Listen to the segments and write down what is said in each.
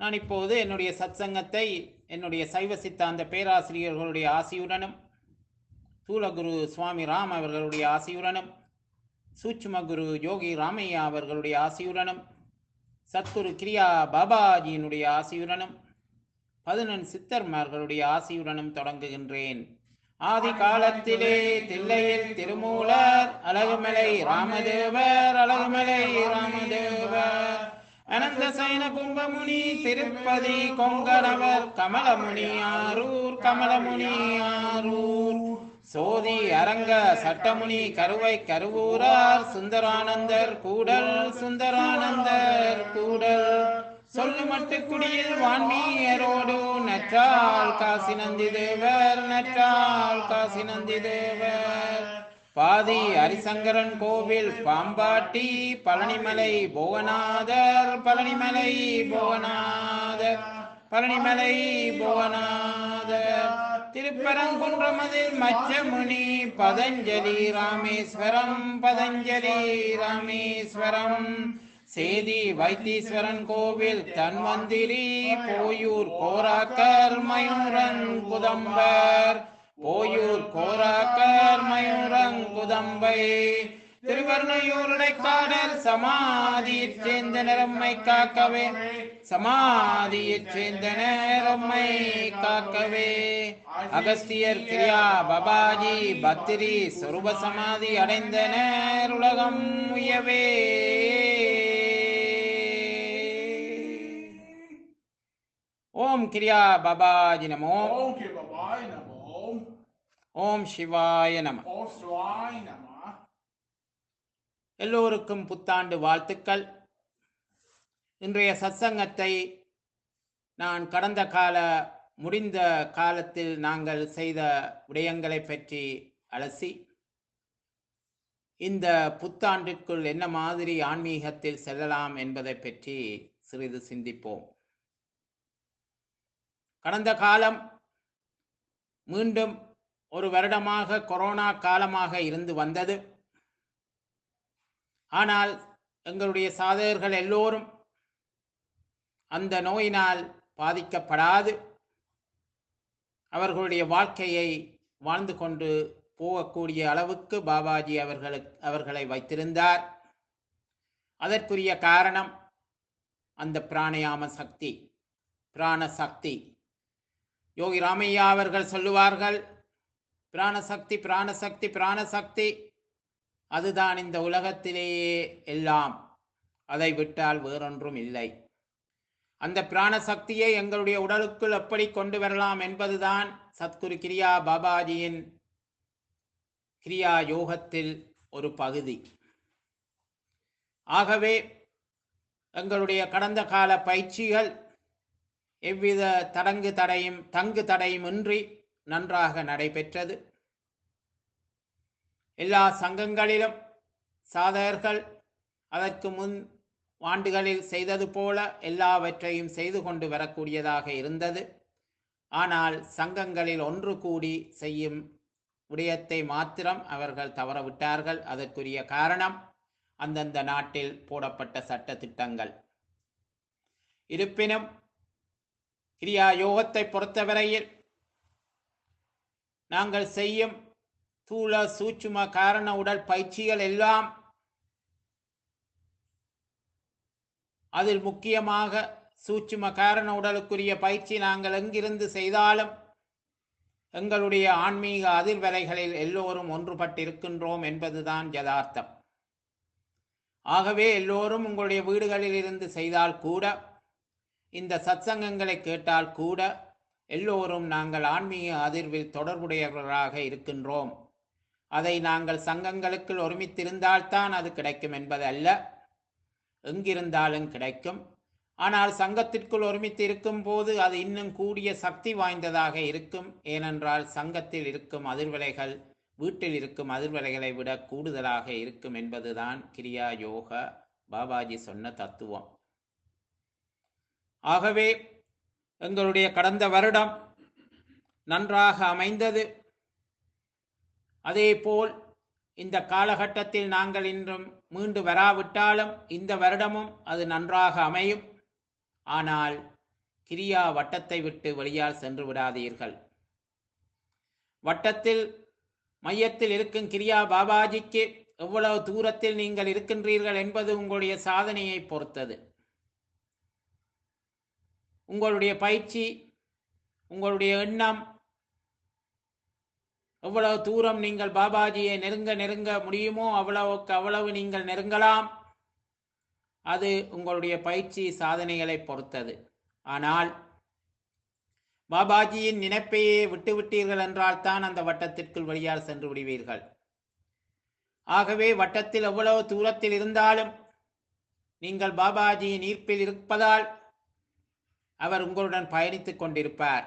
நான் இப்போது என்னுடைய சத்சங்கத்தை என்னுடைய சைவ சித்தாந்த பேராசிரியர்களுடைய ஆசியுடனும் தூலகுரு சுவாமி ராம் அவர்களுடைய ஆசியுடனும் சூட்சும குரு யோகி ராமையா அவர்களுடைய ஆசியுடனும் சத்குரு கிரியா பாபாஜியினுடைய ஆசியுடனும் பதினெண் சித்தர்மார்களுடைய ஆசியுடனும் தொடங்குகின்றேன் ஆதி காலத்திலே தில்லையில் திருமூலர் அழகுமலை ராமதேவர் அழகுமலை ராமதேவர் அனந்த சைன கும்பமுனி திருப்பதி கொங்கணவர் கமலமுனி ஆரூர் கமலமுனி ஆரூர் சோதி அரங்க சட்டமுனி கருவை கருவூரார் சுந்தரானந்தர் கூடல் சுந்தரானந்தர் கூடல் சொல்லு மட்டு குடியில் வான்மீயரோடு நற்றால் காசி நந்தி தேவர் நற்றால் காசி நந்தி தேவர் பாதி ஹரிசங்கரன் கோவில் பாம்பாட்டி பழனிமலை புவனாதர் பழனிமலை புவனாதர் பழனிமலை புவனாதர் திருப்பரங்குன்றமதில் மச்சமுனி பதஞ்சலி ராமேஸ்வரம் பதஞ்சலி ராமேஸ்வரம் சேதி வைத்தீஸ்வரன் கோவில் தன்வந்திரி போயூர் கோராக்கர் மயூரன் குதம்பர் போயூர் கோராக்கர் மயூரன் குதம்பை திருவர்ணையூருடைக்காடல் சமாதியைச் சேர்ந்த நிறம்மை காக்கவே சமாதியைச் சேர்ந்த நேரம்மை காக்கவே அகஸ்தியர் கிரியா பபாஜி பத்திரி சொருப சமாதி அடைந்த நேர் உலகம் உயவே ஓம் கிரியா பபாஜி நமோ ஓம் கிருபாய் நமோ ஓம் சிவாய நம ஓம் சிவாய் நம எல்லோருக்கும் புத்தாண்டு வாழ்த்துக்கள் இன்றைய சத்சங்கத்தை நான் கடந்த கால முடிந்த காலத்தில் நாங்கள் செய்த விடயங்களை பற்றி அலசி இந்த புத்தாண்டிற்குள் என்ன மாதிரி ஆன்மீகத்தில் செல்லலாம் என்பதை பற்றி சிறிது சிந்திப்போம் கடந்த காலம் மீண்டும் ஒரு வருடமாக கொரோனா காலமாக இருந்து வந்தது ஆனால் எங்களுடைய சாதகர்கள் எல்லோரும் அந்த நோயினால் பாதிக்கப்படாது அவர்களுடைய வாழ்க்கையை வாழ்ந்து கொண்டு போகக்கூடிய அளவுக்கு பாபாஜி அவர்களுக்கு அவர்களை வைத்திருந்தார் அதற்குரிய காரணம் அந்த பிராணயாம சக்தி பிராண சக்தி யோகி ராமையா அவர்கள் சொல்லுவார்கள் பிராணசக்தி பிராணசக்தி பிராணசக்தி அதுதான் இந்த உலகத்திலேயே எல்லாம் அதை விட்டால் வேறொன்றும் இல்லை அந்த பிராண சக்தியை எங்களுடைய உடலுக்குள் எப்படி கொண்டு வரலாம் என்பதுதான் சத்குரு கிரியா பாபாஜியின் கிரியா யோகத்தில் ஒரு பகுதி ஆகவே எங்களுடைய கடந்த கால பயிற்சிகள் எவ்வித தடங்கு தடையும் தங்கு தடையுமின்றி நன்றாக நடைபெற்றது எல்லா சங்கங்களிலும் சாதகர்கள் அதற்கு முன் ஆண்டுகளில் செய்தது போல எல்லாவற்றையும் செய்து கொண்டு வரக்கூடியதாக இருந்தது ஆனால் சங்கங்களில் ஒன்று கூடி செய்யும் விடயத்தை மாத்திரம் அவர்கள் தவறவிட்டார்கள் அதற்குரிய காரணம் அந்தந்த நாட்டில் போடப்பட்ட சட்ட திட்டங்கள் இருப்பினும் கிரியா யோகத்தை பொறுத்தவரையில் நாங்கள் செய்யும் தூள சூட்சும காரண உடல் பயிற்சிகள் எல்லாம் அதில் முக்கியமாக சூட்சும காரண உடலுக்குரிய பயிற்சி நாங்கள் எங்கிருந்து செய்தாலும் எங்களுடைய ஆன்மீக அதிர்வலைகளில் எல்லோரும் ஒன்றுபட்டிருக்கின்றோம் என்பதுதான் யதார்த்தம் ஆகவே எல்லோரும் உங்களுடைய வீடுகளில் இருந்து செய்தால் கூட இந்த சத்சங்கங்களை கேட்டால் கூட எல்லோரும் நாங்கள் ஆன்மீக அதிர்வில் தொடர்புடையவர்களாக இருக்கின்றோம் அதை நாங்கள் சங்கங்களுக்குள் ஒருமித்திருந்தால்தான் அது கிடைக்கும் என்பது அல்ல எங்கிருந்தாலும் கிடைக்கும் ஆனால் சங்கத்திற்குள் ஒருமித்து இருக்கும் போது அது இன்னும் கூடிய சக்தி வாய்ந்ததாக இருக்கும் ஏனென்றால் சங்கத்தில் இருக்கும் அதிர்வலைகள் வீட்டில் இருக்கும் அதிர்வலைகளை விட கூடுதலாக இருக்கும் என்பதுதான் கிரியா யோக பாபாஜி சொன்ன தத்துவம் ஆகவே எங்களுடைய கடந்த வருடம் நன்றாக அமைந்தது அதேபோல் இந்த காலகட்டத்தில் நாங்கள் இன்றும் மீண்டு வராவிட்டாலும் இந்த வருடமும் அது நன்றாக அமையும் ஆனால் கிரியா வட்டத்தை விட்டு வெளியால் சென்று விடாதீர்கள் வட்டத்தில் மையத்தில் இருக்கும் கிரியா பாபாஜிக்கு எவ்வளவு தூரத்தில் நீங்கள் இருக்கின்றீர்கள் என்பது உங்களுடைய சாதனையை பொறுத்தது உங்களுடைய பயிற்சி உங்களுடைய எண்ணம் எவ்வளவு தூரம் நீங்கள் பாபாஜியை நெருங்க நெருங்க முடியுமோ அவ்வளவுக்கு அவ்வளவு நீங்கள் நெருங்கலாம் அது உங்களுடைய பயிற்சி சாதனைகளை பொறுத்தது ஆனால் பாபாஜியின் நினைப்பையே விட்டுவிட்டீர்கள் என்றால் தான் அந்த வட்டத்திற்குள் வழியால் சென்று விடுவீர்கள் ஆகவே வட்டத்தில் எவ்வளவு தூரத்தில் இருந்தாலும் நீங்கள் பாபாஜியின் ஈர்ப்பில் இருப்பதால் அவர் உங்களுடன் பயணித்துக் கொண்டிருப்பார்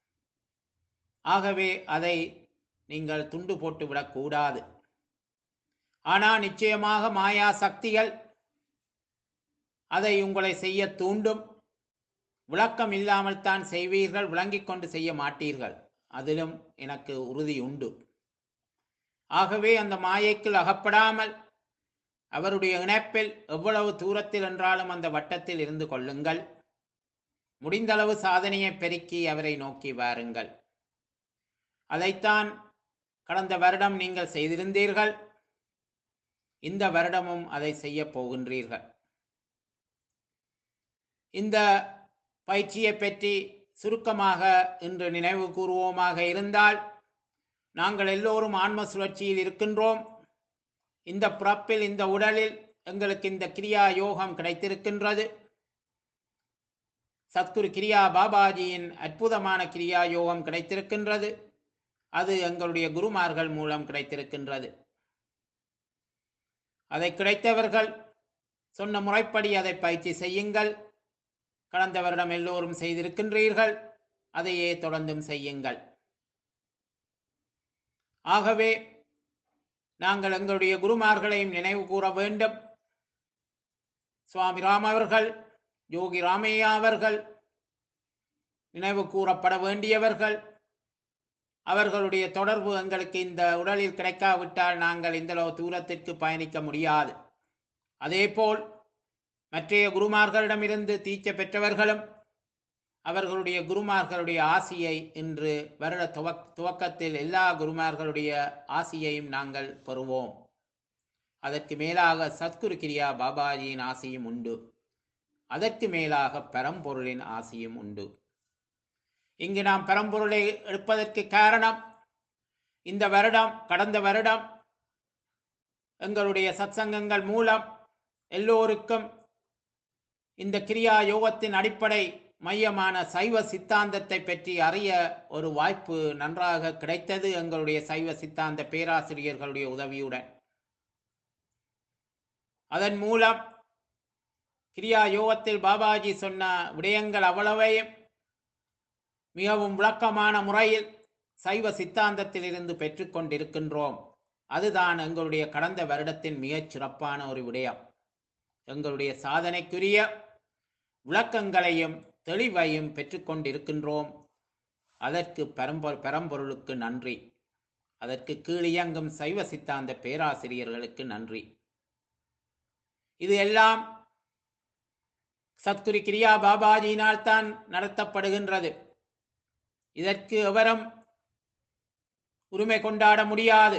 ஆகவே அதை நீங்கள் துண்டு போட்டு விடக்கூடாது ஆனால் நிச்சயமாக மாயா சக்திகள் அதை உங்களை செய்ய தூண்டும் விளக்கம் இல்லாமல் தான் செய்வீர்கள் விளங்கிக் கொண்டு செய்ய மாட்டீர்கள் அதிலும் எனக்கு உறுதி உண்டு ஆகவே அந்த மாயைக்குள் அகப்படாமல் அவருடைய இணைப்பில் எவ்வளவு தூரத்தில் என்றாலும் அந்த வட்டத்தில் இருந்து கொள்ளுங்கள் முடிந்தளவு சாதனையை பெருக்கி அவரை நோக்கி வாருங்கள் அதைத்தான் கடந்த வருடம் நீங்கள் செய்திருந்தீர்கள் இந்த வருடமும் அதை செய்ய போகின்றீர்கள் இந்த பயிற்சியை பற்றி சுருக்கமாக இன்று நினைவு கூறுவோமாக இருந்தால் நாங்கள் எல்லோரும் ஆன்ம சுழற்சியில் இருக்கின்றோம் இந்த பிறப்பில் இந்த உடலில் எங்களுக்கு இந்த கிரியா யோகம் கிடைத்திருக்கின்றது சத்குரு கிரியா பாபாஜியின் அற்புதமான கிரியா யோகம் கிடைத்திருக்கின்றது அது எங்களுடைய குருமார்கள் மூலம் கிடைத்திருக்கின்றது அதை கிடைத்தவர்கள் சொன்ன முறைப்படி அதை பயிற்சி செய்யுங்கள் கடந்த வருடம் எல்லோரும் செய்திருக்கின்றீர்கள் அதையே தொடர்ந்தும் செய்யுங்கள் ஆகவே நாங்கள் எங்களுடைய குருமார்களையும் நினைவு கூற வேண்டும் சுவாமி ராம் அவர்கள் யோகி ராமையா அவர்கள் நினைவு கூறப்பட வேண்டியவர்கள் அவர்களுடைய தொடர்பு எங்களுக்கு இந்த உடலில் கிடைக்காவிட்டால் நாங்கள் இந்த தூரத்திற்கு பயணிக்க முடியாது அதேபோல் மற்றைய குருமார்களிடமிருந்து தீட்சை பெற்றவர்களும் அவர்களுடைய குருமார்களுடைய ஆசியை இன்று வருட துவக் துவக்கத்தில் எல்லா குருமார்களுடைய ஆசியையும் நாங்கள் பெறுவோம் அதற்கு மேலாக சத்குரு கிரியா பாபாஜியின் ஆசியும் உண்டு அதற்கு மேலாக பரம்பொருளின் ஆசியும் உண்டு இங்கு நாம் பரம்பொருளை எடுப்பதற்கு காரணம் இந்த வருடம் கடந்த வருடம் எங்களுடைய சத்சங்கங்கள் மூலம் எல்லோருக்கும் இந்த கிரியா யோகத்தின் அடிப்படை மையமான சைவ சித்தாந்தத்தை பற்றி அறிய ஒரு வாய்ப்பு நன்றாக கிடைத்தது எங்களுடைய சைவ சித்தாந்த பேராசிரியர்களுடைய உதவியுடன் அதன் மூலம் கிரியா யோகத்தில் பாபாஜி சொன்ன விடயங்கள் அவ்வளவையும் மிகவும் விளக்கமான முறையில் சைவ சித்தாந்தத்தில் இருந்து பெற்றுக்கொண்டிருக்கின்றோம் அதுதான் எங்களுடைய கடந்த வருடத்தின் மிகச் சிறப்பான ஒரு விடயம் எங்களுடைய சாதனைக்குரிய விளக்கங்களையும் தெளிவையும் பெற்றுக்கொண்டிருக்கின்றோம் அதற்கு பரம்பொ பரம்பொருளுக்கு நன்றி அதற்கு கீழியங்கும் சைவ சித்தாந்த பேராசிரியர்களுக்கு நன்றி இது எல்லாம் சத்குரு கிரியா பாபாஜியினால் தான் நடத்தப்படுகின்றது இதற்கு எவரும் உரிமை கொண்டாட முடியாது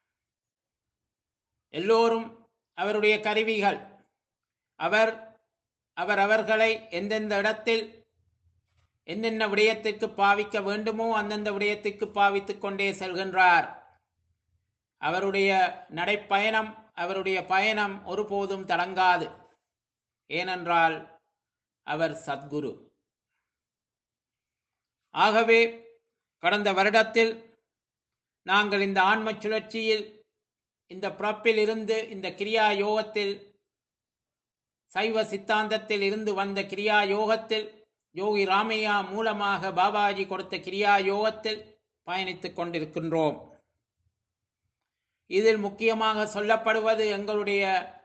எல்லோரும் அவருடைய கருவிகள் அவர் அவர் அவர்களை எந்தெந்த இடத்தில் என்னென்ன விடயத்திற்கு பாவிக்க வேண்டுமோ அந்தந்த விடயத்திற்கு பாவித்துக் கொண்டே செல்கின்றார் அவருடைய நடைப்பயணம் அவருடைய பயணம் ஒருபோதும் தடங்காது ஏனென்றால் அவர் சத்குரு ஆகவே கடந்த வருடத்தில் நாங்கள் இந்த ஆன்ம சுழற்சியில் இந்த பிறப்பில் இருந்து இந்த கிரியா யோகத்தில் சைவ சித்தாந்தத்தில் இருந்து வந்த கிரியா யோகத்தில் யோகி ராமையா மூலமாக பாபாஜி கொடுத்த கிரியா யோகத்தில் பயணித்துக் கொண்டிருக்கின்றோம் இதில் முக்கியமாக சொல்லப்படுவது எங்களுடைய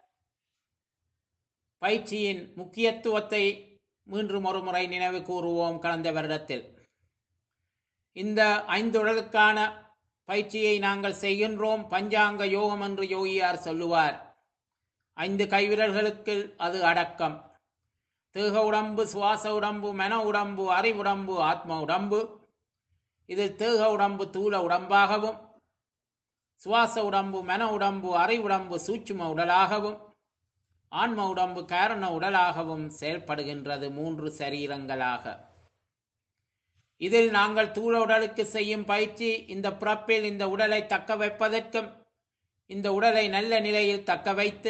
பயிற்சியின் முக்கியத்துவத்தை மீண்டும் ஒரு முறை நினைவு கூறுவோம் கடந்த வருடத்தில் இந்த ஐந்துடலுக்கான பயிற்சியை நாங்கள் செய்கின்றோம் பஞ்சாங்க யோகம் என்று யோகியார் சொல்லுவார் ஐந்து கைவிரல்களுக்கு அது அடக்கம் தேக உடம்பு சுவாச உடம்பு மன உடம்பு அறிவுடம்பு ஆத்ம உடம்பு இதில் தேக உடம்பு தூல உடம்பாகவும் சுவாச உடம்பு மன உடம்பு அறிவுடம்பு சூட்சும உடலாகவும் ஆன்ம உடம்பு காரண உடலாகவும் செயல்படுகின்றது மூன்று சரீரங்களாக இதில் நாங்கள் தூள உடலுக்கு செய்யும் பயிற்சி இந்த பிறப்பில் இந்த உடலை தக்க வைப்பதற்கும் இந்த உடலை நல்ல நிலையில் தக்க வைத்து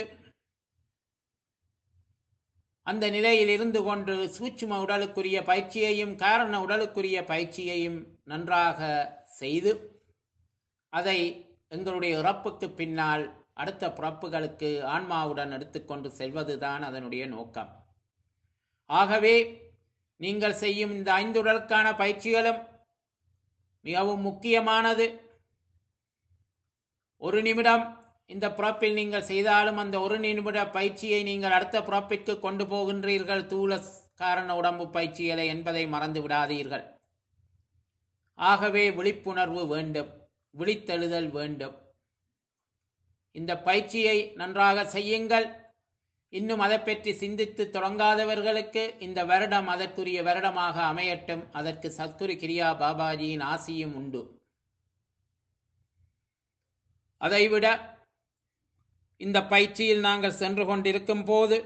அந்த நிலையில் இருந்து கொண்டு சூட்சும உடலுக்குரிய பயிற்சியையும் காரண உடலுக்குரிய பயிற்சியையும் நன்றாக செய்து அதை எங்களுடைய இறப்புக்கு பின்னால் அடுத்த பிறப்புகளுக்கு ஆன்மாவுடன் எடுத்துக்கொண்டு செல்வதுதான் அதனுடைய நோக்கம் ஆகவே நீங்கள் செய்யும் இந்த ஐந்துடலுக்கான பயிற்சிகளும் மிகவும் முக்கியமானது ஒரு நிமிடம் இந்த பிறப்பில் நீங்கள் செய்தாலும் அந்த ஒரு நிமிட பயிற்சியை நீங்கள் அடுத்த பிறப்பிற்கு கொண்டு போகின்றீர்கள் தூள காரண உடம்பு பயிற்சிகளை என்பதை மறந்து விடாதீர்கள் ஆகவே விழிப்புணர்வு வேண்டும் விழித்தெழுதல் வேண்டும் இந்த பயிற்சியை நன்றாக செய்யுங்கள் இன்னும் அதை பற்றி சிந்தித்து தொடங்காதவர்களுக்கு இந்த வருடம் அதற்குரிய வருடமாக அமையட்டும் அதற்கு சத்குரு கிரியா பாபாஜியின் ஆசியும் உண்டு அதைவிட இந்த பயிற்சியில் நாங்கள் சென்று கொண்டிருக்கும் போது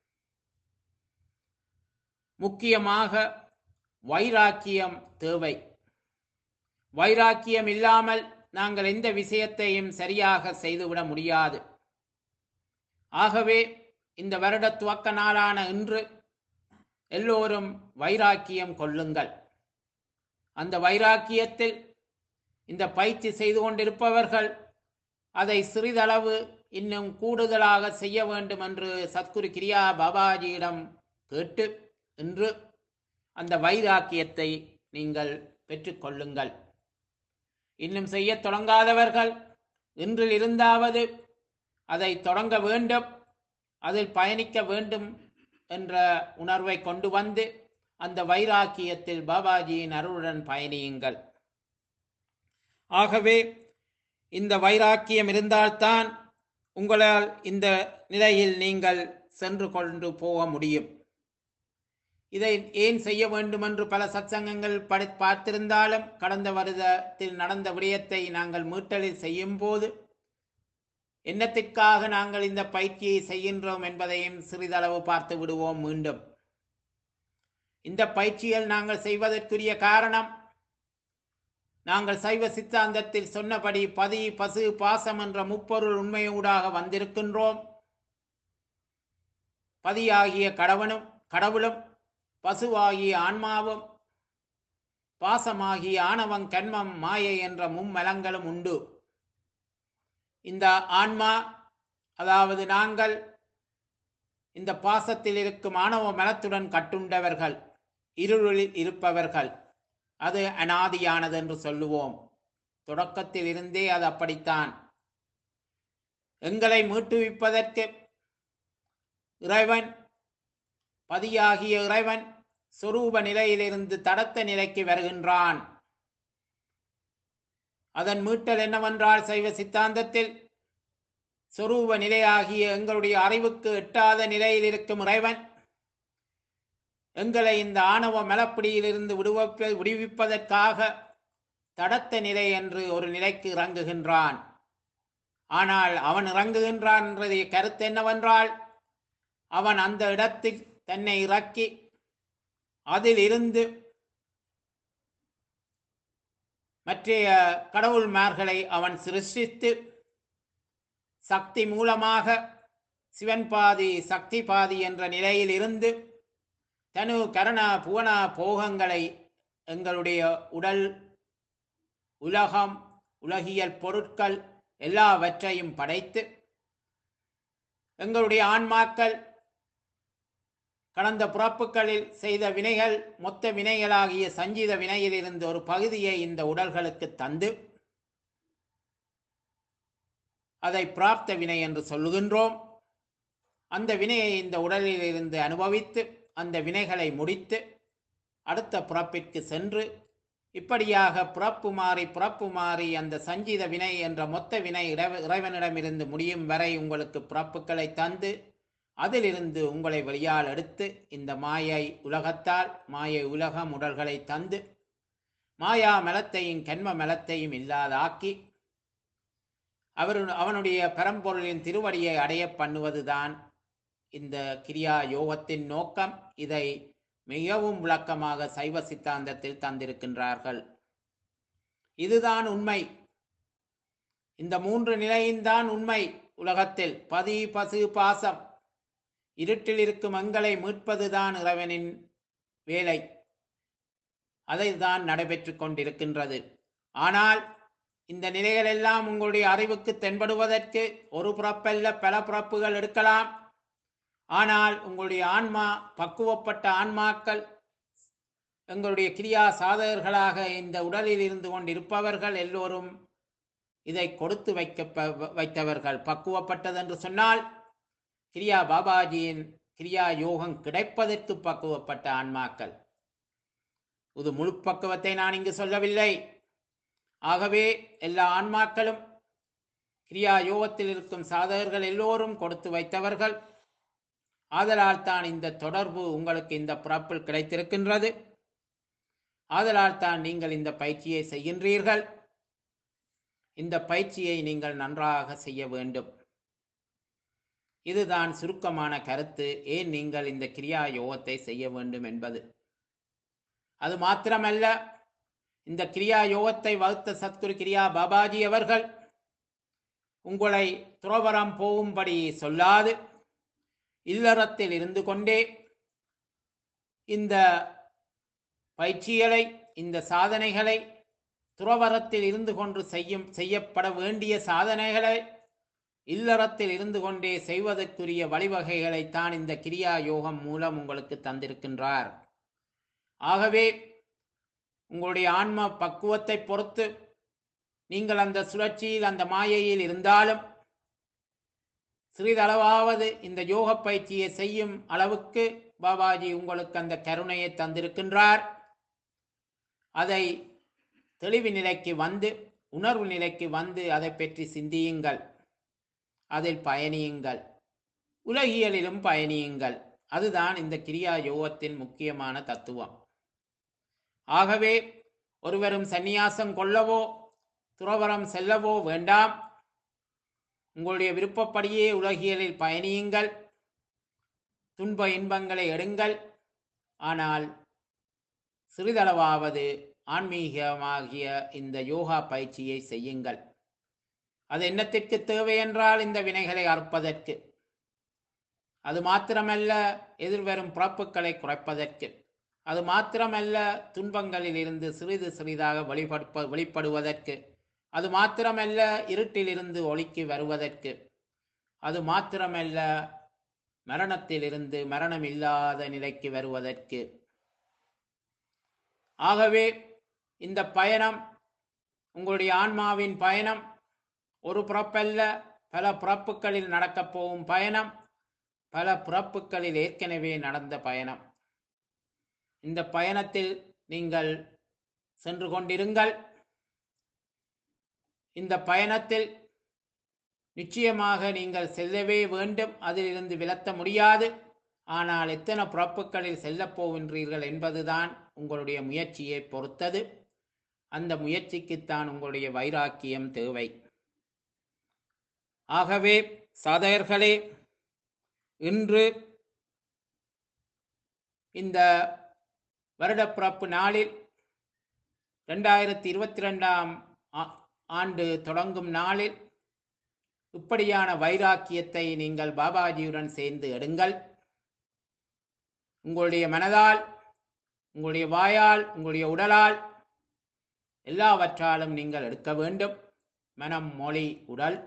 முக்கியமாக வைராக்கியம் தேவை வைராக்கியம் இல்லாமல் நாங்கள் எந்த விஷயத்தையும் சரியாக செய்துவிட முடியாது ஆகவே இந்த வருட துவக்க நாளான இன்று எல்லோரும் வைராக்கியம் கொள்ளுங்கள் அந்த வைராக்கியத்தில் இந்த பயிற்சி செய்து கொண்டிருப்பவர்கள் அதை சிறிதளவு இன்னும் கூடுதலாக செய்ய வேண்டும் என்று சத்குரு கிரியா பாபாஜியிடம் கேட்டு இன்று அந்த வைராக்கியத்தை நீங்கள் பெற்றுக்கொள்ளுங்கள் இன்னும் செய்ய தொடங்காதவர்கள் இன்றில் இருந்தாவது அதை தொடங்க வேண்டும் அதில் பயணிக்க வேண்டும் என்ற உணர்வை கொண்டு வந்து அந்த வைராக்கியத்தில் பாபாஜியின் அருளுடன் பயணியுங்கள் ஆகவே இந்த வைராக்கியம் இருந்தால்தான் உங்களால் இந்த நிலையில் நீங்கள் சென்று கொண்டு போக முடியும் இதை ஏன் செய்ய வேண்டும் என்று பல சத்சங்கங்கள் படி பார்த்திருந்தாலும் கடந்த வருடத்தில் நடந்த விடயத்தை நாங்கள் மீட்டலில் செய்யும் போது என்னத்திற்காக நாங்கள் இந்த பயிற்சியை செய்கின்றோம் என்பதையும் சிறிதளவு பார்த்து விடுவோம் மீண்டும் இந்த பயிற்சிகள் நாங்கள் செய்வதற்குரிய காரணம் நாங்கள் சைவ சித்தாந்தத்தில் சொன்னபடி பதி பசு பாசம் என்ற முப்பொருள் உண்மையூடாக வந்திருக்கின்றோம் பதியாகிய கடவனும் கடவுளும் பசுவாகிய ஆன்மாவும் பாசமாகிய ஆணவம் கண்மம் மாயை என்ற மும்மலங்களும் உண்டு இந்த ஆன்மா அதாவது நாங்கள் இந்த பாசத்தில் இருக்கும் ஆணவ மலத்துடன் கட்டுண்டவர்கள் இருளில் இருப்பவர்கள் அது அனாதியானது என்று சொல்லுவோம் தொடக்கத்தில் இருந்தே அது அப்படித்தான் எங்களை மீட்டுவிப்பதற்கு இறைவன் பதியாகிய இறைவன் சொரூப நிலையிலிருந்து தடத்த நிலைக்கு வருகின்றான் அதன் மீட்டல் என்னவென்றால் சைவ சித்தாந்தத்தில் சொரூப நிலையாகிய எங்களுடைய அறிவுக்கு எட்டாத நிலையில் இருக்கும் இறைவன் எங்களை இந்த ஆணவ மலப்பிடியிலிருந்து விடுவிப்ப விடுவிப்பதற்காக தடத்த நிலை என்று ஒரு நிலைக்கு இறங்குகின்றான் ஆனால் அவன் இறங்குகின்றான் என்றது கருத்து என்னவென்றால் அவன் அந்த இடத்தில் தன்னை இறக்கி அதில் இருந்து மற்றைய கடவுள்மார்களை அவன் சிருஷ்டித்து சக்தி மூலமாக சிவன் பாதி சக்தி பாதி என்ற நிலையில் இருந்து தனு கரண புவன போகங்களை எங்களுடைய உடல் உலகம் உலகியல் பொருட்கள் எல்லாவற்றையும் படைத்து எங்களுடைய ஆன்மாக்கள் கடந்த பிறப்புகளில் செய்த வினைகள் மொத்த வினைகளாகிய சஞ்சீத வினையிலிருந்து ஒரு பகுதியை இந்த உடல்களுக்கு தந்து அதை பிராப்த வினை என்று சொல்லுகின்றோம் அந்த வினையை இந்த உடலில் இருந்து அனுபவித்து அந்த வினைகளை முடித்து அடுத்த பிறப்பிற்கு சென்று இப்படியாக பிறப்பு மாறி பிறப்பு மாறி அந்த சஞ்சீத வினை என்ற மொத்த வினை இறைவ- இறைவனிடமிருந்து முடியும் வரை உங்களுக்கு பிறப்புகளை தந்து அதிலிருந்து உங்களை வெளியால் எடுத்து இந்த மாயை உலகத்தால் மாயை உலகம் உடல்களை தந்து மாயா மலத்தையும் கண்ம மலத்தையும் இல்லாதாக்கி அவர் அவனுடைய பரம்பொருளின் திருவடியை அடைய பண்ணுவதுதான் இந்த கிரியா யோகத்தின் நோக்கம் இதை மிகவும் விளக்கமாக சைவ சித்தாந்தத்தில் தந்திருக்கின்றார்கள் இதுதான் உண்மை இந்த மூன்று நிலையின்தான் உண்மை உலகத்தில் பதி பசு பாசம் இருட்டில் இருக்கும் எங்களை மீட்பதுதான் இறைவனின் வேலை அதைதான் நடைபெற்றுக் கொண்டிருக்கின்றது ஆனால் இந்த நிலைகள் எல்லாம் உங்களுடைய அறிவுக்கு தென்படுவதற்கு ஒரு பிறப்பல்ல பல பிறப்புகள் எடுக்கலாம் ஆனால் உங்களுடைய ஆன்மா பக்குவப்பட்ட ஆன்மாக்கள் எங்களுடைய கிரியா சாதகர்களாக இந்த உடலில் இருந்து கொண்டிருப்பவர்கள் எல்லோரும் இதை கொடுத்து வைக்க வைத்தவர்கள் பக்குவப்பட்டது என்று சொன்னால் கிரியா பாபாஜியின் கிரியா யோகம் கிடைப்பதற்கு பக்குவப்பட்ட ஆன்மாக்கள் இது முழு பக்குவத்தை நான் இங்கு சொல்லவில்லை ஆகவே எல்லா ஆன்மாக்களும் கிரியா யோகத்தில் இருக்கும் சாதகர்கள் எல்லோரும் கொடுத்து வைத்தவர்கள் ஆதலால் தான் இந்த தொடர்பு உங்களுக்கு இந்த பிறப்பில் கிடைத்திருக்கின்றது ஆதலால் தான் நீங்கள் இந்த பயிற்சியை செய்கின்றீர்கள் இந்த பயிற்சியை நீங்கள் நன்றாக செய்ய வேண்டும் இதுதான் சுருக்கமான கருத்து ஏன் நீங்கள் இந்த கிரியா யோகத்தை செய்ய வேண்டும் என்பது அது மாத்திரமல்ல இந்த கிரியா யோகத்தை வகுத்த சத்குரு கிரியா பாபாஜி அவர்கள் உங்களை துறவரம் போகும்படி சொல்லாது இல்லறத்தில் இருந்து கொண்டே இந்த பயிற்சிகளை இந்த சாதனைகளை துறவரத்தில் இருந்து கொண்டு செய்யும் செய்யப்பட வேண்டிய சாதனைகளை இல்லறத்தில் இருந்து கொண்டே செய்வதற்குரிய வழிவகைகளைத்தான் இந்த கிரியா யோகம் மூலம் உங்களுக்கு தந்திருக்கின்றார் ஆகவே உங்களுடைய ஆன்ம பக்குவத்தை பொறுத்து நீங்கள் அந்த சுழற்சியில் அந்த மாயையில் இருந்தாலும் சிறிதளவாவது இந்த யோக பயிற்சியை செய்யும் அளவுக்கு பாபாஜி உங்களுக்கு அந்த கருணையை தந்திருக்கின்றார் அதை தெளிவு நிலைக்கு வந்து உணர்வு நிலைக்கு வந்து அதை பற்றி சிந்தியுங்கள் அதில் பயணியுங்கள் உலகியலிலும் பயணியுங்கள் அதுதான் இந்த கிரியா யோகத்தின் முக்கியமான தத்துவம் ஆகவே ஒருவரும் சந்நியாசம் கொள்ளவோ துறவரம் செல்லவோ வேண்டாம் உங்களுடைய விருப்பப்படியே உலகியலில் பயணியுங்கள் துன்ப இன்பங்களை எடுங்கள் ஆனால் சிறிதளவாவது ஆன்மீகமாகிய இந்த யோகா பயிற்சியை செய்யுங்கள் அது என்னத்திற்கு தேவை என்றால் இந்த வினைகளை அறுப்பதற்கு அது மாத்திரமல்ல எதிர்வரும் பிறப்புகளை குறைப்பதற்கு அது மாத்திரமல்ல துன்பங்களில் இருந்து சிறிது சிறிதாக வெளிப்படுப்ப வெளிப்படுவதற்கு அது மாத்திரமல்ல இருட்டிலிருந்து ஒளிக்கு வருவதற்கு அது மாத்திரமல்ல மரணத்திலிருந்து மரணம் இல்லாத நிலைக்கு வருவதற்கு ஆகவே இந்த பயணம் உங்களுடைய ஆன்மாவின் பயணம் ஒரு பிறப்பல்ல பல பிறப்புகளில் நடக்கப் போகும் பயணம் பல பிறப்புகளில் ஏற்கனவே நடந்த பயணம் இந்த பயணத்தில் நீங்கள் சென்று கொண்டிருங்கள் இந்த பயணத்தில் நிச்சயமாக நீங்கள் செல்லவே வேண்டும் அதிலிருந்து விலத்த முடியாது ஆனால் எத்தனை பிறப்புகளில் செல்லப் போகின்றீர்கள் என்பதுதான் உங்களுடைய முயற்சியை பொறுத்தது அந்த முயற்சிக்குத்தான் உங்களுடைய வைராக்கியம் தேவை ஆகவே சாதகர்களே இன்று இந்த வருடப்பிறப்பு நாளில் ரெண்டாயிரத்தி இருபத்தி ரெண்டாம் ஆண்டு தொடங்கும் நாளில் இப்படியான வைராக்கியத்தை நீங்கள் பாபாஜியுடன் சேர்ந்து எடுங்கள் உங்களுடைய மனதால் உங்களுடைய வாயால் உங்களுடைய உடலால் எல்லாவற்றாலும் நீங்கள் எடுக்க வேண்டும் மனம் மொழி உடல்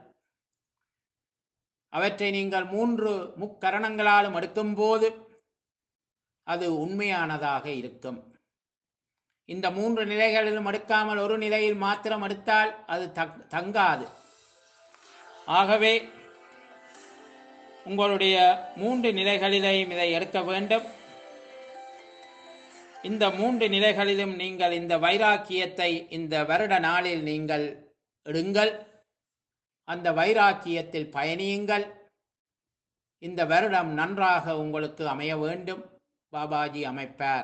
அவற்றை நீங்கள் மூன்று முக்கரணங்களாலும் எடுக்கும்போது அது உண்மையானதாக இருக்கும் இந்த மூன்று நிலைகளிலும் எடுக்காமல் ஒரு நிலையில் மாத்திரம் எடுத்தால் அது தங்- தங்காது ஆகவே உங்களுடைய மூன்று நிலைகளிலேயும் இதை எடுக்க வேண்டும் இந்த மூன்று நிலைகளிலும் நீங்கள் இந்த வைராக்கியத்தை இந்த வருட நாளில் நீங்கள் எடுங்கள் அந்த வைராக்கியத்தில் பயணியுங்கள் இந்த வருடம் நன்றாக உங்களுக்கு அமைய வேண்டும் பாபாஜி அமைப்பார்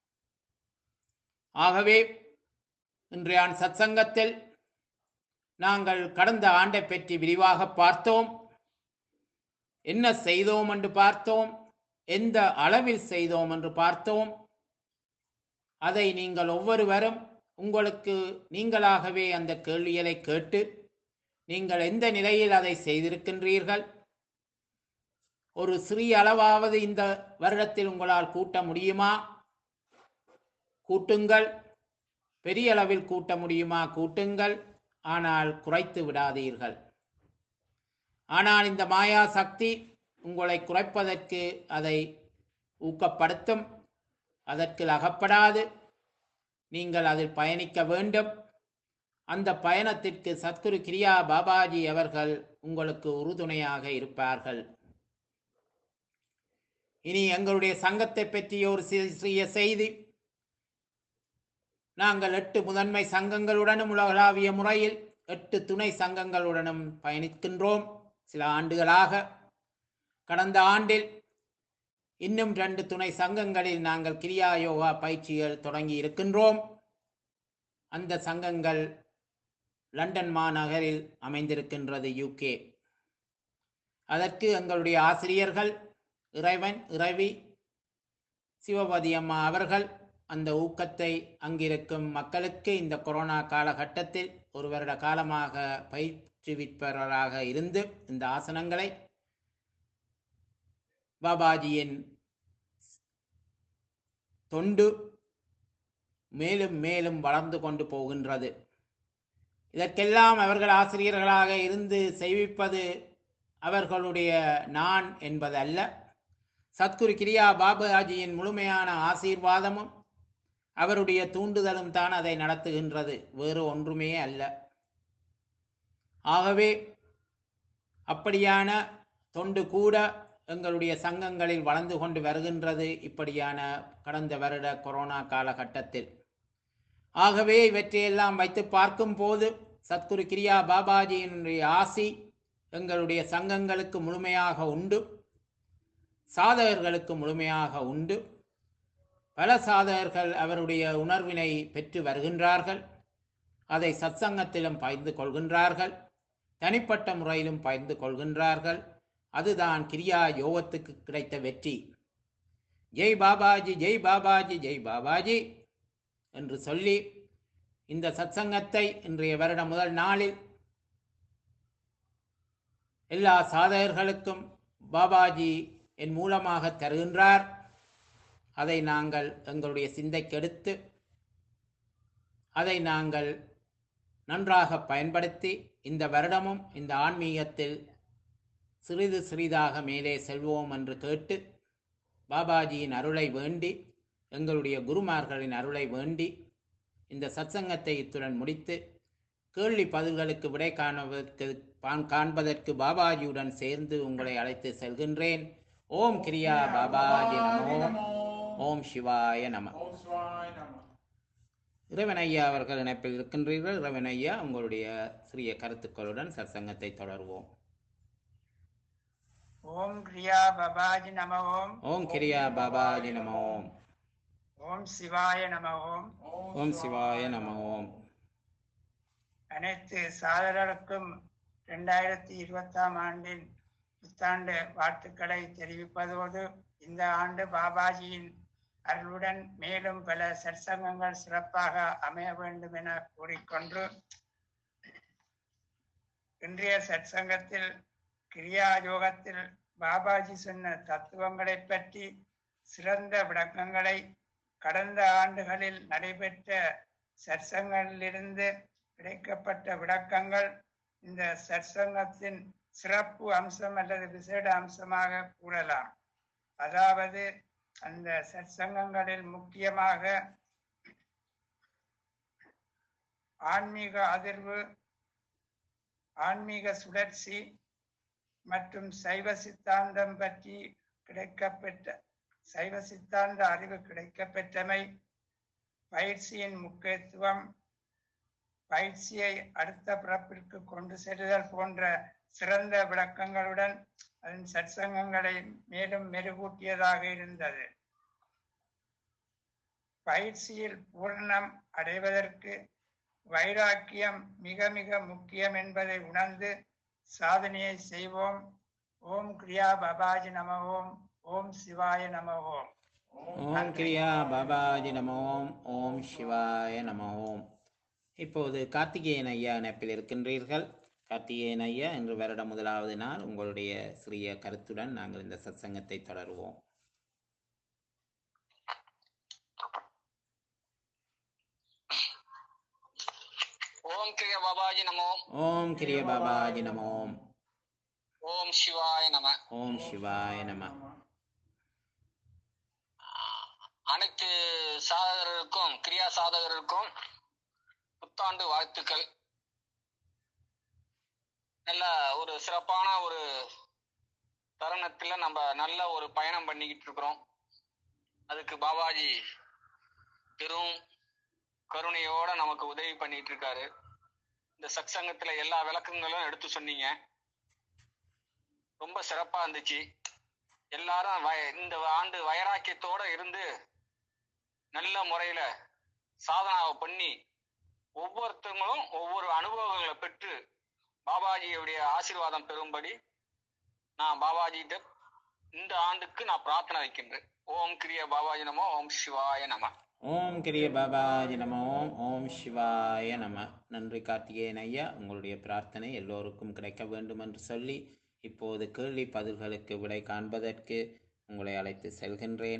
ஆகவே இன்றைய சத்சங்கத்தில் நாங்கள் கடந்த ஆண்டை பற்றி விரிவாக பார்த்தோம் என்ன செய்தோம் என்று பார்த்தோம் எந்த அளவில் செய்தோம் என்று பார்த்தோம் அதை நீங்கள் ஒவ்வொருவரும் உங்களுக்கு நீங்களாகவே அந்த கேள்விகளை கேட்டு நீங்கள் எந்த நிலையில் அதை செய்திருக்கின்றீர்கள் ஒரு சிறிய அளவாவது இந்த வருடத்தில் உங்களால் கூட்ட முடியுமா கூட்டுங்கள் பெரிய அளவில் கூட்ட முடியுமா கூட்டுங்கள் ஆனால் குறைத்து விடாதீர்கள் ஆனால் இந்த மாயா சக்தி உங்களை குறைப்பதற்கு அதை ஊக்கப்படுத்தும் அதற்கு அகப்படாது நீங்கள் அதில் பயணிக்க வேண்டும் அந்த பயணத்திற்கு சத்குரு கிரியா பாபாஜி அவர்கள் உங்களுக்கு உறுதுணையாக இருப்பார்கள் இனி எங்களுடைய சங்கத்தை பற்றிய ஒரு சி- சிறிய செய்தி நாங்கள் எட்டு முதன்மை சங்கங்களுடனும் உலகளாவிய முறையில் எட்டு துணை சங்கங்களுடனும் பயணிக்கின்றோம் சில ஆண்டுகளாக கடந்த ஆண்டில் இன்னும் ரெண்டு துணை சங்கங்களில் நாங்கள் கிரியா யோகா பயிற்சிகள் தொடங்கி இருக்கின்றோம் அந்த சங்கங்கள் லண்டன் மாநகரில் அமைந்திருக்கின்றது யூகே அதற்கு எங்களுடைய ஆசிரியர்கள் இறைவன் இறைவி சிவபதி அம்மா அவர்கள் அந்த ஊக்கத்தை அங்கிருக்கும் மக்களுக்கு இந்த கொரோனா காலகட்டத்தில் ஒரு வருட காலமாக பயிற்றுவிப்பவராக இருந்து இந்த ஆசனங்களை பாபாஜியின் தொண்டு மேலும் மேலும் வளர்ந்து கொண்டு போகின்றது இதற்கெல்லாம் அவர்கள் ஆசிரியர்களாக இருந்து செய்விப்பது அவர்களுடைய நான் என்பதல்ல சத்குரு கிரியா பாபாஜியின் முழுமையான ஆசீர்வாதமும் அவருடைய தூண்டுதலும் தான் அதை நடத்துகின்றது வேறு ஒன்றுமே அல்ல ஆகவே அப்படியான தொண்டு கூட எங்களுடைய சங்கங்களில் வளர்ந்து கொண்டு வருகின்றது இப்படியான கடந்த வருட கொரோனா காலகட்டத்தில் ஆகவே இவற்றையெல்லாம் வைத்து பார்க்கும் போது சத்குரு கிரியா பாபாஜியினுடைய ஆசி எங்களுடைய சங்கங்களுக்கு முழுமையாக உண்டு சாதகர்களுக்கு முழுமையாக உண்டு பல சாதகர்கள் அவருடைய உணர்வினை பெற்று வருகின்றார்கள் அதை சத்சங்கத்திலும் பகிர்ந்து கொள்கின்றார்கள் தனிப்பட்ட முறையிலும் பகிர்ந்து கொள்கின்றார்கள் அதுதான் கிரியா யோகத்துக்கு கிடைத்த வெற்றி ஜெய் பாபாஜி ஜெய் பாபாஜி ஜெய் பாபாஜி என்று சொல்லி இந்த சத்சங்கத்தை இன்றைய வருட முதல் நாளில் எல்லா சாதகர்களுக்கும் பாபாஜி என் மூலமாக தருகின்றார் அதை நாங்கள் எங்களுடைய சிந்தைக்கெடுத்து அதை நாங்கள் நன்றாக பயன்படுத்தி இந்த வருடமும் இந்த ஆன்மீகத்தில் சிறிது சிறிதாக மேலே செல்வோம் என்று கேட்டு பாபாஜியின் அருளை வேண்டி எங்களுடைய குருமார்களின் அருளை வேண்டி இந்த சத்சங்கத்தை இத்துடன் முடித்து கேள்வி பதில்களுக்கு விடை காணுவதற்கு பான் காண்பதற்கு பாபாஜியுடன் சேர்ந்து உங்களை அழைத்து செல்கின்றேன் ஓம் கிரியா பாபாஜி நமோ ஓம் சிவாய நம ஓம் சிவாய நம இறைவன் ஐயா அவர்கள் இணைப்பில் இருக்கின்றீர்கள் இறைவன் ஐயா உங்களுடைய சிறிய கருத்துக்களுடன் சத்சங்கத்தை தொடர்வோம் ஓம் கிரியா பபாஜி நம ஓம் ஓம் கிரியா பாபாஜி நம ஓம் ஓம் சிவாய நம ஓம் ஓம் சிவாய நம ஓம் அனைத்து சாதகர்களுக்கும் இரண்டாயிரத்தி இருபத்தாம் ஆண்டின் புத்தாண்டு வாழ்த்துக்களை தெரிவிப்பதோடு இந்த ஆண்டு பாபாஜியின் அருளுடன் மேலும் பல சற்சங்கங்கள் சிறப்பாக அமைய வேண்டும் என கூறிக்கொண்டு இன்றைய சற்சங்கத்தில் கிரியா யோகத்தில் பாபாஜி சொன்ன தத்துவங்களை பற்றி சிறந்த விளக்கங்களை கடந்த ஆண்டுகளில் நடைபெற்ற சற்சங்களிலிருந்து கிடைக்கப்பட்ட விளக்கங்கள் இந்த சற்சங்கத்தின் சிறப்பு அம்சம் அல்லது விசேட அம்சமாக கூறலாம் அதாவது அந்த சற்சங்கங்களில் முக்கியமாக ஆன்மீக அதிர்வு ஆன்மீக சுழற்சி மற்றும் சைவ சித்தாந்தம் பற்றி கிடைக்கப்பெற்ற சைவ சித்தாந்த அறிவு கிடைக்கப்பெற்றமை பயிற்சியின் முக்கியத்துவம் பயிற்சியை அடுத்த பிறப்பிற்கு கொண்டு செல்லுதல் போன்ற சிறந்த விளக்கங்களுடன் அதன் சற்சங்கங்களை மேலும் மெருகூட்டியதாக இருந்தது பயிற்சியில் பூரணம் அடைவதற்கு வைராக்கியம் மிக மிக முக்கியம் என்பதை உணர்ந்து சாதனையை செய்வோம் ஓம் கிரியா பாபாஜி நம ஓம் ஓம் சிவாய நம ஓம் ஓம் கிரியா பாபாஜி நம ஓம் ஓம் சிவாய நம ஓம் இப்போது கார்த்திகேயன் ஐயா இணைப்பில் இருக்கின்றீர்கள் கார்த்திகேயன் ஐயா இன்று வருடம் முதலாவது நாள் உங்களுடைய சிறிய கருத்துடன் நாங்கள் இந்த சத்சங்கத்தை தொடருவோம் ஓம் கிரிய பாபாஜி நமோ ஓம் கிரிய பாபாஜி நம ஓம் ஓம் சிவாய நம ஓம் சிவாய நம அனைத்து சாதகர்களுக்கும் கிரியா சாதகர்களுக்கும் புத்தாண்டு வாழ்த்துக்கள் நல்ல ஒரு சிறப்பான ஒரு தருணத்துல நம்ம நல்ல ஒரு பயணம் பண்ணிக்கிட்டு இருக்கிறோம் அதுக்கு பாபாஜி பெரும் கருணையோட நமக்கு உதவி பண்ணிட்டு இருக்காரு இந்த சத்சங்கத்துல எல்லா விளக்கங்களும் எடுத்து சொன்னீங்க ரொம்ப சிறப்பா இருந்துச்சு எல்லாரும் வய- இந்த ஆண்டு வைராக்கியத்தோட இருந்து நல்ல முறையில சாதனாவை பண்ணி ஒவ்வொருத்தவங்களும் ஒவ்வொரு அனுபவங்களை பெற்று பாபாஜியுடைய ஆசீர்வாதம் பெறும்படி நான் பாபாஜிகிட்ட இந்த ஆண்டுக்கு நான் பிரார்த்தனை வைக்கின்றேன் ஓம் கிரிய பாபாஜி நமோ ஓம் சிவாய நம ஓம் கிரிய பாபாஜி நம ஓம் ஓம் சிவாய நம நன்றி கார்த்திகேயன் ஐயா உங்களுடைய பிரார்த்தனை எல்லோருக்கும் கிடைக்க வேண்டும் என்று சொல்லி இப்போது கேள்வி பதில்களுக்கு விடை காண்பதற்கு உங்களை அழைத்து செல்கின்றேன்